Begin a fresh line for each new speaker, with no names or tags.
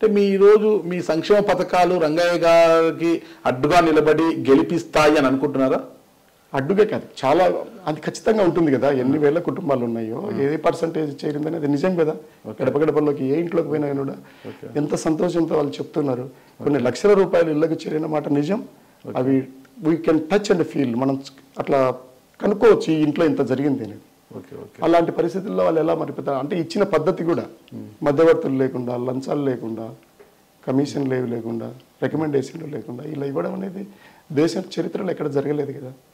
అంటే మీ ఈరోజు మీ సంక్షేమ పథకాలు రంగయ్య గారికి అడ్డుగా నిలబడి గెలిపిస్తాయి అని అనుకుంటున్నారా
అడ్డుగా కాదు చాలా అది ఖచ్చితంగా ఉంటుంది కదా ఎన్ని వేల కుటుంబాలు ఉన్నాయో ఏ పర్సంటేజ్ చేరిందని అది నిజం కదా గడప గడపలోకి ఏ ఇంట్లోకి పోయినా కూడా ఎంత సంతోషంతో వాళ్ళు చెప్తున్నారు కొన్ని లక్షల రూపాయలు ఇళ్ళకి చేరిన మాట నిజం అవి we can touch and feel మనం అట్లా కనుక్కోవచ్చు ఈ ఇంట్లో ఇంత జరిగింది అని
ఓకే ఓకే
అలాంటి పరిస్థితుల్లో వాళ్ళు ఎలా మరి పెద్ద- అంటే ఇచ్చిన పద్ధతి కూడా మధ్యవర్తులు లేకుండా లంచాలు లేకుండా కమిషన్ లేవు లేకుండా రికమెండేషన్లు లేకుండా ఇలా ఇవ్వడం అనేది దేశ చరిత్రలో ఎక్కడ జరగలేదు కదా